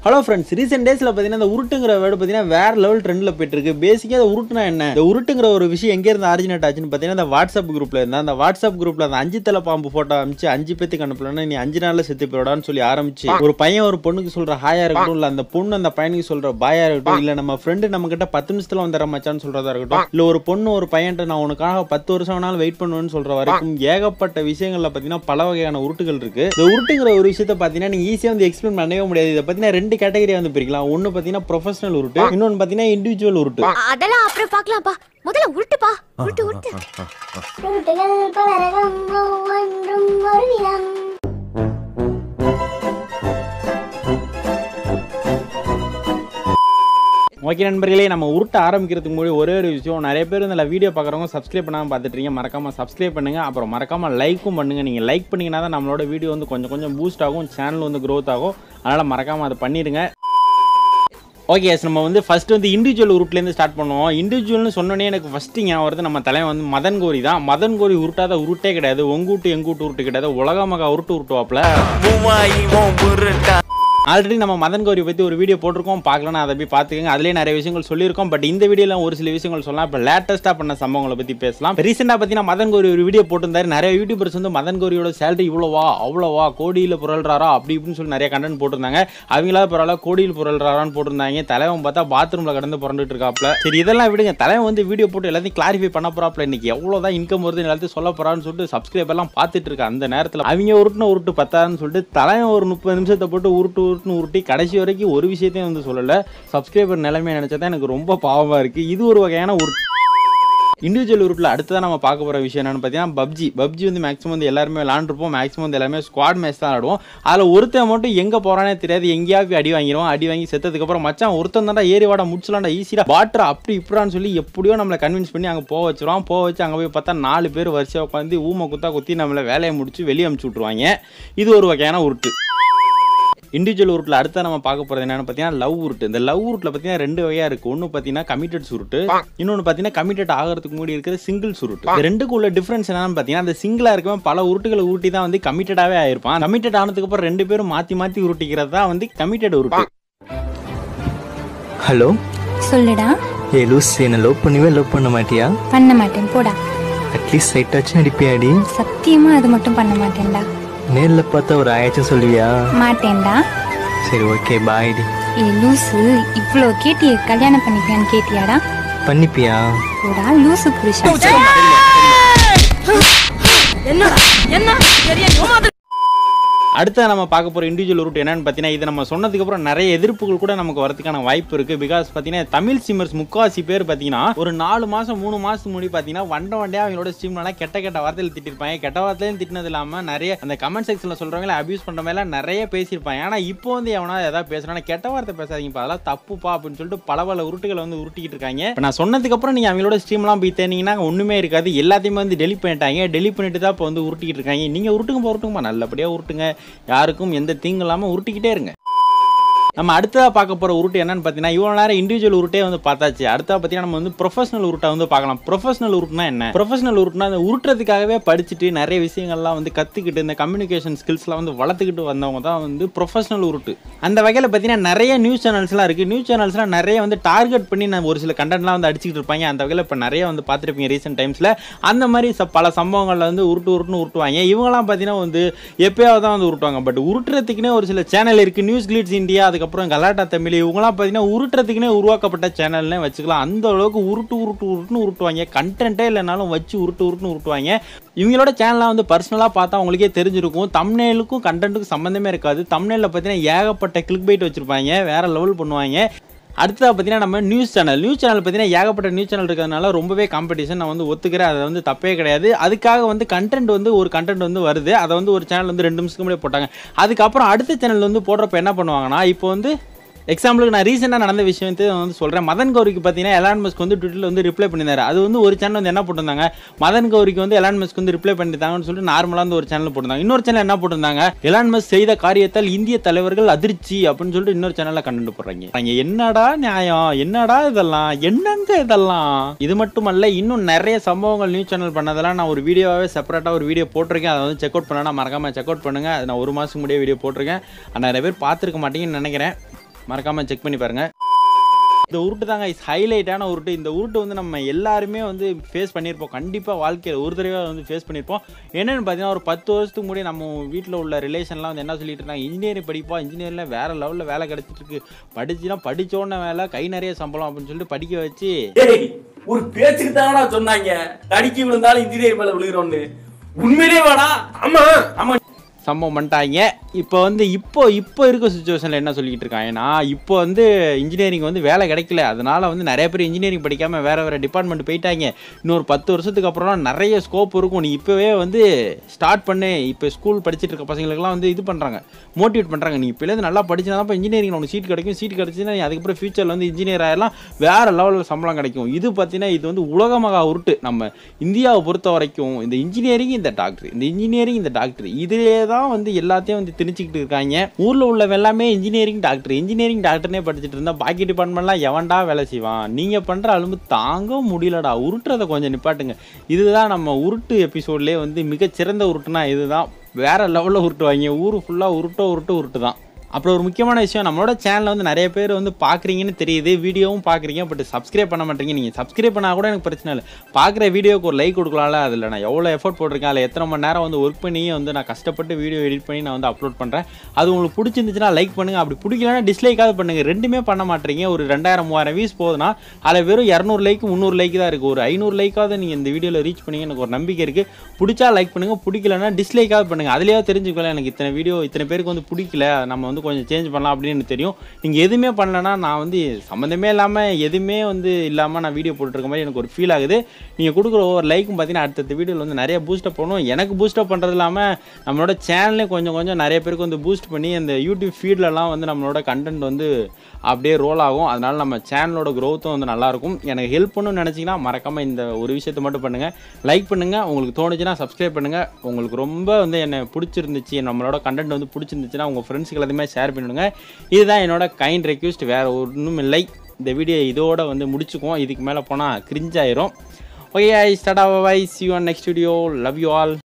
hello friends recent டேஸில் பார்த்தீங்கன்னா இந்த உருட்டுங்கிற வேர்டு பார்த்தீங்கன்னா வேற லெவல் ட்ரெண்டில் போயிட்டு இருக்கு பேசிக்காக அந்த உருட்டுனா என்ன இந்த உருட்டுங்கிற ஒரு விஷயம் எங்கே இருந்து ஆரிஜினேட் ஆச்சுன்னு பார்த்தீங்கன்னா இந்த வாட்ஸ்அப் குரூப்பில் இருந்தால் அந்த வாட்ஸ்அப் குரூப்பில் அந்த அஞ்சு தலை பாம்பு ஃபோட்டோ அமிச்சு அஞ்சு பேத்துக்கு அனுப்பலன்னா நீ அஞ்சு நாளில் செத்து போயிடான்னு சொல்லி ஆரம்பிச்சு ஒரு பையன் ஒரு பொண்ணுக்கு சொல்ற ஹாயா இருக்கட்டும் இல்லை அந்த பொண்ணு அந்த பையனுக்கு சொல்ற பாயா இருக்கட்டும் இல்லை நம்ம ஃப்ரெண்டு நம்ம கிட்ட பத்து நிமிஷத்தில் வந்துடுற மச்சான்னு சொல்றதா இருக்கட்டும் இல்லை ஒரு பொண்ணு ஒரு பையன்ட்ட நான் உனக்காக பத்து வருஷம் வேணாலும் வெயிட் பண்ணுவேன்னு சொல்ற வரைக்கும் ஏகப்பட்ட விஷயங்கள்ல பார்த்தீங்கன்னா பல வகையான உருட்டுகள் இருக்கு இந்த உருட்டுங்கிற ஒரு விஷயத்தை பார்த்தீங்கன்னா நீங்க ஈஸியாக வந்து எக்ஸ்பிளைன் பண்ணவே முடியாது இதை பார்த்தீங்கன்னா ரெண்டு கேட்டகரியா வந்து பிரிக்கலாம் ஒன்று பார்த்தீங்கன்னா ப்ரொஃபஷனல் உருட்டு இன்னொன்று பார்த்தீங்கன்னா இண்டிவிஜுவல் உருட்டு அ- அதெல்லாம் அப்புறம் பார்க்கலாம்ப்பா முதல்ல உருட்டுப்பா உருட்டு உருட்டு உருட்டுகள் பலரகம் ஒவ்வொன்றும் ஒரு விதம் ஓகே நண்பர்களே நம்ம உருட்ட ஆரம்பிக்கிறதுக்கு முன்னாடி ஒரே ஒரு விஷயம் நிறைய பேர் இந்த வீடியோ பார்க்குறவங்க சப்ஸ்கிரைப் பண்ணாமல் பார்த்துட்டு இருக்கீங்க மறக்காம சப்ஸ்கிரைப் பண்ணுங்க அப்புறம் மறக்காம லைக்கும் பண்ணுங்க நீங்கள் லைக் பண்ணீங்கன்னா தான் நம்மளோட வீடியோ வந்து கொஞ்சம் கொஞ்சம் பூஸ்ட் ஆகும் சேனல் வந்து growth ஆகும் அதனால் மறக்காம அதை பண்ணிடுங்க ஓகே எஸ் நம்ம வந்து ஃபர்ஸ்ட் வந்து இண்டிவிஜுவல் உருட்லேருந்து ஸ்டார்ட் பண்ணுவோம் இண்டிவிஜுவல்னு சொன்னோன்னே எனக்கு ஃபஸ்ட்டு ஞாபகம் வருது நம்ம தலைவன் வந்து மதன் கோரி தான் மதன் கோரி உருட்டாத உருட்டே கிடையாது உங்கூட்டு எங்கூட்டு உருட்டு கிடையாது உலக மகா உருட்டு உருட்டுவாப்ல ஆல்ரெடி நம்ம மதன் கௌரி பற்றி ஒரு வீடியோ போட்டிருக்கோம் பார்க்கலாம் அதை போய் பார்த்துக்கங்க அதுலேயே நிறைய விஷயங்கள் சொல்லியிருக்கோம் பட் இந்த வீடியோவில் ஒரு சில விஷயங்கள் சொல்லலாம் இப்போ லேட்டஸ்ட்டாக பண்ண சம்பவங்களை பற்றி பேசலாம் ரீசெண்டாக பார்த்தீங்கன்னா மதன் கௌரி ஒரு வீடியோ போட்டிருந்தாரு நிறைய யூடியூபர்ஸ் வந்து மதன் கௌரியோட சேலரி இவ்வளோவா அவ்வளோவா கோடியில் புரள்றாரா அப்படி இப்படின்னு சொல்லி நிறைய கண்டென்ட் போட்டிருந்தாங்க அவங்களால பரவாயில்ல கோடியில் புரள்றாரான்னு போட்டிருந்தாங்க தலைவன் பார்த்தா பாத்ரூமில் கடந்து புரண்டுட்டு இருக்காப்ல சரி இதெல்லாம் விடுங்க தலைவன் வந்து வீடியோ போட்டு எல்லாத்தையும் கிளாரிஃபை பண்ண போறாப்ல இன்னைக்கு எவ்வளோதான் இன்கம் வருது எல்லாத்தையும் சொல்ல போறான்னு சொல்லிட்டு சப்ஸ்கிரைப் எல்லாம் பார்த்துட்டு இருக்க அந்த நேரத்தில் அவங்க உருட்டுன உருட்டு பத்தாதுன்னு சொல்லிட்டு தலைவன் ஒரு முப்பது நிமிஷத்தை போட்டு உருட்டு உருட்டுன்னு உருட்டி கடைசி வரைக்கும் ஒரு விஷயத்தையும் வந்து சொல்லலை சப்ஸ்கிரைபர் நிலைமையை நினச்சா தான் எனக்கு ரொம்ப பாவமாக இருக்குது இது ஒரு வகையான உருட்டு இண்டிவிஜுவல் உருட்டில் அடுத்ததான் நம்ம பார்க்க போகிற விஷயம் என்னன்னு பார்த்தீங்கன்னா பப்ஜி பப்ஜி வந்து மேக்ஸிமம் வந்து எல்லாருமே விளாண்டுருப்போம் மேக்ஸிமம் வந்து எல்லாருமே ஸ்குவாட் மேட்ச் தான் ஆடுவோம் அதில் ஒருத்தன் மட்டும் எங்கே போகிறானே தெரியாது எங்கேயாவது அடி வாங்கிடுவான் அடி வாங்கி செத்ததுக்கப்புறம் மச்சான் ஒருத்தன் தான்டா ஏறி வாடா முடிச்சலாம்டா ஈஸியாக வாட்டர் அப்படி இப்படான்னு சொல்லி எப்படியோ நம்மளை கன்வின்ஸ் பண்ணி அங்கே போக வச்சிருவான் போக வச்சு அங்கே போய் பார்த்தா நாலு பேர் வரிசையாக உட்காந்து ஊமை குத்தா குத்தி நம்மளை வேலையை முடிச்சு வெளியே அமுச்சு விட்ருவாங்க இது ஒரு வகையான உருட்டு இண்டிவிஜுவல் உருட்டில் அடுத்த நம்ம பார்க்க போகிறது என்னன்னு பார்த்தீங்கன்னா லவ் உருட்டு இந்த லவ் உருட்டில் பார்த்தீங்கன்னா ரெண்டு வகையாக இருக்குது ஒன்று பார்த்தீங்கன்னா கமிட்டட் சுருட்டு இன்னொன்று பார்த்தீங்கன்னா கமிட்டட் ஆகிறதுக்கு முன்னாடி இருக்கிற சிங்கிள் சுருட்டு இந்த ரெண்டுக்கு உள்ள டிஃப்ரென்ஸ் என்னன்னு பார்த்தீங்கன்னா அந்த சிங்கிளாக இருக்கவன் பல உருட்டுகளை ஊட்டி தான் வந்து கமிட்டடாகவே ஆயிருப்பான் கமிட்டட் ஆனதுக்கு அப்புறம் ரெண்டு பேரும் மாற்றி மாற்றி உருட்டிக்கிறது தான் வந்து கமிட்டட் உருட்டு ஹலோ சொல்லுடா ஏ லூஸ் என்ன லவ் பண்ணுவே லவ் பண்ண மாட்டியா பண்ண மாட்டேன் போடா அட்லீஸ்ட் சைட்டாச்சும் அடிப்பியாடி சத்தியமா அது மட்டும் பண்ண மாட்டேன்டா நேர்ல பார்த்தா ஒரு ஆயாச்சும் சொல்லுவியா மாட்டேன்டா சரி ஓகே பாய்டி ஏ லூசு இவ்வளோ கேட்டியே கல்யாணம் பண்ணிப்பியான்னு கேட்டியாடா பண்ணிப்பியா போடா லூசு புருஷன் அடுத்த நம்ம பார்க்க போகிற இண்டிவிஜுவல் ரூட் என்னன்னு பார்த்தீங்கன்னா இது நம்ம சொன்னதுக்கு அப்புறம் நிறைய எதிர்ப்புகள் கூட நமக்கு வரதுக்கான வாய்ப்பு இருக்கு பிகாஸ் பார்த்தீங்கன்னா தமிழ் சிம்மர்ஸ் முக்காவாசி பேர் பார்த்தீங்கன்னா ஒரு நாலு மாசம் மூணு மாசத்துக்கு முன்னாடி பார்த்தீங்கன்னா வண்ட வண்டியா அவங்களோட ஸ்ட்ரீம்லாம் கெட்ட கெட்ட வார்த்தையில் திட்டிருப்பாங்க கெட்ட வார்த்தையிலும் திட்டினது இல்லாமல் நிறைய அந்த கமெண்ட் செக்ஷனில் சொல்றவங்கள அபியூஸ் பண்ற மாதிரிலாம் நிறைய பேசியிருப்பாங்க ஆனால் இப்போ வந்து எவனா ஏதாவது பேசுறானா கெட்ட வார்த்தை பேசாதீங்கப்பா அதெல்லாம் தப்புப்பா அப்படின்னு சொல்லிட்டு பல பல உருட்டுகளை வந்து உருட்டிக்கிட்டு இருக்காங்க இப்போ நான் சொன்னதுக்கு அப்புறம் நீங்க அவங்களோட ஸ்ட்ரீம்லாம் போய் தேனீங்கன்னா ஒண்ணுமே இருக்காது எல்லாத்தையுமே வந்து டெலிட் பண்ணிட்டாங்க டெலிட் பண்ணிட்டு தான் இப்போ வந்து உருட்டிக்கிட்டு இருக்காங்க நீங்க உருட்டுங்க உருட்டுங்கப்பா நல்லபடியா உருட்டுங்க யாருக்கும் எந்த தீங்கும் இல்லாமல் உருட்டிக்கிட்டே இருங்க நம்ம அடுத்ததா பார்க்க போற உருட்டு என்னன்னு பார்த்தீங்கன்னா இவ்வளோ நேரம் இண்டிவிஜுவல் உருட்டே வந்து பார்த்தாச்சு அடுத்தா பார்த்தீங்கன்னா நம்ம வந்து ப்ரொஃபஷனல் உருட்டை வந்து பார்க்கலாம் ப்ரொஃபஷனல் உருட்டுனா என்ன ப்ரொஃபஷனல் உருட்டுனா அந்த உருட்டுறதுக்காகவே படிச்சுட்டு நிறைய விஷயங்கள்லாம் வந்து கற்றுக்கிட்டு இந்த கம்யூனிகேஷன் ஸ்கில்ஸ்லாம் வந்து வளர்த்துக்கிட்டு வந்தவங்க தான் வந்து ப்ரொஃபஷனல் உருட்டு அந்த வகையில் பார்த்தீங்கன்னா நிறைய நியூஸ் சேனல்ஸ்லாம் இருக்குது நியூஸ் சேனல்ஸ்லாம் நிறைய வந்து டார்கெட் பண்ணி நான் ஒரு சில கண்டென்ட்லாம் வந்து அடிச்சுக்கிட்டு இருப்பாங்க அந்த வகையில் இப்போ நிறைய வந்து பார்த்துருப்பீங்க ரீசெண்ட் டைம்ஸில் அந்த மாதிரி ச- பல சம்பவங்களில் வந்து உருட்டு உருட்டுன்னு உருட்டுவாங்க இவங்கலாம் பார்த்தீங்கன்னா வந்து எப்பயாவது தான் வந்து உருட்டுவாங்க பட் உருட்டுறதுக்குன்னே ஒரு சில சேனல் இருக்குது நியூஸ் கிளிட்ஸ் இந்தியா அதுக்கப்புறம் கலாட்டா தமிழ் இவங்கலாம் பார்த்தீங்கன்னா உருட்டுறதுக்குனே உருவாக்கப்பட்ட சேனல்னே வச்சுக்கலாம் அந்த அளவுக்கு உருட்டு உருட்டு உருட்டுன்னு உருட்டுவாங்க கண்டென்ட்டே இல்லைனாலும் வச்சு உருட்டு உருட்டுன்னு உருட்டுவாங்க இவங்களோட சேனல்லாம் வந்து பர்சனலாக பார்த்தா உங்களுக்கே தெரிஞ்சிருக்கும் தம்னேலுக்கும் கண்டென்ட்டுக்கும் சம்மந்தமே இருக்காது தம்னேலில் பார்த்தீங்கன்னா ஏகப்பட்ட கிளிக் பைட் வச்சுருப்பாங்க வேற லெவல் பண்ணுவாங்க அடுத்ததாக பார்த்தீங்கன்னா நம்ம நியூஸ் சேனல் நியூஸ் சேனல் பார்த்தீங்கன்னா ஏகப்பட்ட நியூஸ் சேனல் இருக்கிறதுனால ரொம்பவே காம்படிஷன் நான் வந்து ஒத்துக்கிறேன் அதை வந்து தப்பே கிடையாது அதுக்காக வந்து கண்டென்ட் வந்து ஒரு கண்டென்ட் வந்து வருது அதை வந்து ஒரு சேனல் வந்து ரெண்டு நிமிஷத்துக்கு முன்னாடி போட்டாங்க அதுக்கப்புறம் அடுத்த சேனல் வந்து போடுறப்ப என்ன பண்ணுவாங்கன்னா இப்போ வந்து எக்ஸாம்பிளுக்கு நான் ரீசெண்டாக நடந்த விஷயத்தை வந்து சொல்கிறேன் மதன் கௌரிக்கு பார்த்தீங்கன்னா எலான் மஸ்க் வந்து ட்விட்டரில் வந்து ரிப்ளை பண்ணியிருந்தாரு அது வந்து ஒரு சேனல் வந்து என்ன போட்டிருந்தாங்க மதன் கௌரிக்கு வந்து எலான் மஸ்க் வந்து ரிப்ளை பண்ணிட்டாங்கன்னு சொல்லிட்டு நார்மலாக வந்து ஒரு சேனல் போட்டிருந்தாங்க இன்னொரு சேனல் என்ன போட்டிருந்தாங்க எலான் மஸ்க் செய்த காரியத்தால் இந்திய தலைவர்கள் அதிர்ச்சி அப்படின்னு சொல்லிட்டு இன்னொரு சேனலில் கண்டென்ட் போடுறாங்க அங்க என்னடா நியாயம் என்னடா இதெல்லாம் என்னங்க இதெல்லாம் இது மட்டுமல்ல இன்னும் நிறைய சம்பவங்கள் நியூஸ் சேனல் பண்ணதெல்லாம் நான் ஒரு வீடியோவாகவே செப்பரேட்டாக ஒரு வீடியோ போட்டிருக்கேன் அதை வந்து செக் அவுட் பண்ணலாம் மறக்காம செக் அவுட் பண்ணுங்க அது நான் ஒரு மாதத்துக்கு முன்னாடியே வீடியோ போட்டிருக்கேன் ஆனா நிறைய பேர் பார்த்துருக்க மாட்டீங்கன்னு நினைக்கிறேன் மறக்காமல் செக் பண்ணி பாருங்க இந்த உருட்டு தாங்க இஸ் ஹைலைட்டான உருட்டு இந்த உருட்டு வந்து நம்ம எல்லாருமே வந்து ஃபேஸ் பண்ணியிருப்போம் கண்டிப்பாக வாழ்க்கையில் ஒரு தடவை வந்து ஃபேஸ் பண்ணியிருப்போம் என்னென்னு பார்த்தீங்கன்னா ஒரு பத்து வருஷத்துக்கு முன்னாடி நம்ம வீட்டில் உள்ள ரிலேஷன்லாம் வந்து என்ன சொல்லிட்டு இருந்தாங்க இன்ஜினியரிங் படிப்பா இன்ஜினியரில் வேறு லெவலில் வேலை கிடச்சிட்டு இருக்கு படிச்சுனா படிச்சோன்ன வேலை கை நிறைய சம்பளம் அப்படின்னு சொல்லிட்டு படிக்க வச்சு ஏய் ஒரு பேச்சுக்கு தானடா சொன்னாங்க தடிக்கி விழுந்தாலும் இன்ஜினியர் மேல விழுகிறோன்னு உண்மையிலே வாடா ஆமா ஆமா சம்பவம் பண்ணிட்டாங்க இப்போ வந்து இப்போ இப்போ இருக்க சுச்சுவேஷனில் என்ன சொல்லிக்கிட்டு இருக்காங்கன்னா இப்போ வந்து இன்ஜினியரிங் வந்து வேலை கிடைக்கல அதனால வந்து நிறைய பேர் இன்ஜினியரிங் படிக்காமல் வேறு வேறு டிபார்ட்மெண்ட் போயிட்டாங்க இன்னொரு பத்து வருஷத்துக்கு அப்புறம் நிறைய ஸ்கோப் இருக்கும் நீ இப்போவே வந்து ஸ்டார்ட் பண்ணு இப்போ ஸ்கூல் படிச்சுட்டு இருக்க பசங்களுக்குலாம் வந்து இது பண்ணுறாங்க மோட்டிவேட் பண்ணுறாங்க நீ இப்போலேருந்து நல்லா படிச்சினா தான் இப்போ இன்ஜினியரிங் உனக்கு சீட் கிடைக்கும் சீட் கிடச்சின்னா நீ அதுக்கப்புறம் ஃபியூச்சரில் வந்து இன்ஜினியர் ஆயிடலாம் வேறு லெவலில் சம்பளம் கிடைக்கும் இது பார்த்தீங்கன்னா இது வந்து உலகமாக உருட்டு நம்ம இந்தியாவை பொறுத்த வரைக்கும் இந்த இன்ஜினியரிங் இந்த டாக்டர் இந்த இன்ஜினியரிங் இந்த டாக்டர் இதிலே தான் வந்து எல்லாத்தையும் வந்து திணிச்சிக்கிட்டு இருக்காங்க ஊரில் உள்ளவ எல்லாமே இன்ஜினியரிங் டாக்டர் இன்ஜினியரிங் டாக்டர்னே படிச்சுட்டு இருந்தா பாக்கி டிபார்ட்மெண்ட்லாம் எவன்டா வேலை செய்வான் நீங்கள் பண்ணுற அலும்பு தாங்க முடியலடா உருட்டுறதை கொஞ்சம் நிப்பாட்டுங்க இதுதான் நம்ம உருட்டு எபிசோட்லேயே வந்து மிகச்சிறந்த உருட்டுனா இதுதான் வேற லெவலில் உருட்டுவாங்க ஊர் ஃபுல்லாக உருட்ட உருட்டு உருட்டு தான் அப்புறம் ஒரு முக்கியமான விஷயம் நம்மளோட சேனலில் வந்து நிறைய பேர் வந்து பார்க்குறீங்கன்னு தெரியுது வீடியோவும் பார்க்குறீங்க பட் சப்ஸ்கிரைப் பண்ண மாட்டீங்க நீங்கள் சப்ஸ்கிரைப் பண்ணால் கூட எனக்கு பிரச்சனை இல்லை பார்க்குற வீடியோக்கு ஒரு லைக் கொடுக்கலாம்ல அதில் நான் எவ்வளோ எஃபோர்ட் போட்டிருக்கேன் அதில் எத்தனை மணி நேரம் வந்து ஒர்க் பண்ணி வந்து நான் கஷ்டப்பட்டு வீடியோ எடிட் பண்ணி நான் வந்து அப்லோட் பண்ணுறேன் அது உங்களுக்கு பிடிச்சிருந்துச்சுன்னா லைக் பண்ணுங்கள் அப்படி பிடிக்கலனா டிஸ்லைக்காவது பண்ணுங்கள் ரெண்டுமே பண்ண மாட்டீங்க ஒரு ரெண்டாயிரம் மூவாயிரம் வியூஸ் போகுதுன்னா அதில் வெறும் இரநூறு லைக் முந்நூறு லைக் தான் இருக்குது ஒரு ஐநூறு லைக்காவது நீங்கள் இந்த வீடியோவில் ரீச் பண்ணீங்க எனக்கு ஒரு நம்பிக்கை இருக்குது பிடிச்சா லைக் பண்ணுங்கள் பிடிக்கலனா டிஸ்லைக்காவது பண்ணுங்கள் அதுலேயே தெரிஞ்சுக்கலாம் எனக்கு இத்தனை வீடியோ இத்தனை பேருக்கு வந்து பிடிக்கல நம்ம வந்து கொஞ்சம் சேஞ்ச் பண்ணலாம் அப்படின்னு தெரியும் நீங்கள் எதுவுமே பண்ணலன்னா நான் வந்து சம்மந்தமே இல்லாமல் எதுவுமே வந்து இல்லாமல் நான் வீடியோ போட்டுருக்க மாதிரி எனக்கு ஒரு ஃபீல் ஆகுது நீங்கள் கொடுக்குற ஒவ்வொரு லைக்கும் பார்த்தீங்கன்னா அடுத்தடுத்த வீடியோவில் வந்து நிறைய பூஸ்டப் பண்ணணும் எனக்கு பூஸ்டப் பண்ணுறது இல்லாமல் நம்மளோட சேனலே கொஞ்சம் கொஞ்சம் நிறைய பேருக்கு வந்து பூஸ்ட் பண்ணி அந்த யூடியூப் ஃபீட்லலாம் வந்து நம்மளோட கண்டென்ட் வந்து அப்படியே ரோல் ஆகும் அதனால நம்ம சேனலோட க்ரோத்தும் வந்து நல்லாயிருக்கும் எனக்கு ஹெல்ப் பண்ணணும்னு நினச்சிங்கன்னா மறக்காமல் இந்த ஒரு விஷயத்தை மட்டும் பண்ணுங்கள் லைக் பண்ணுங்கள் உங்களுக்கு தோணுச்சுன்னா சப்ஸ்கிரைப் பண்ணுங்கள் உங்களுக்கு ரொம்ப வந்து என்னை பிடிச்சிருந்துச்சு நம்மளோட கண்டென்ட் வந்து பிடிச்சிருந்துச்சுன்னா உங்கள் ஃப்ரெண்ட்ஸுக்கு எல்லாத்தையுமே ஷேர் பண்ணிவிடுங்க இதுதான் என்னோட கைண்ட் ரெக்வஸ்ட் வேறு ஒன்றும் இல்லை இந்த வீடியோ இதோட வந்து முடிச்சுக்குவோம் இதுக்கு மேலே போனால் கிரிஞ்சாயிரும் okay I start bye see you next video love you all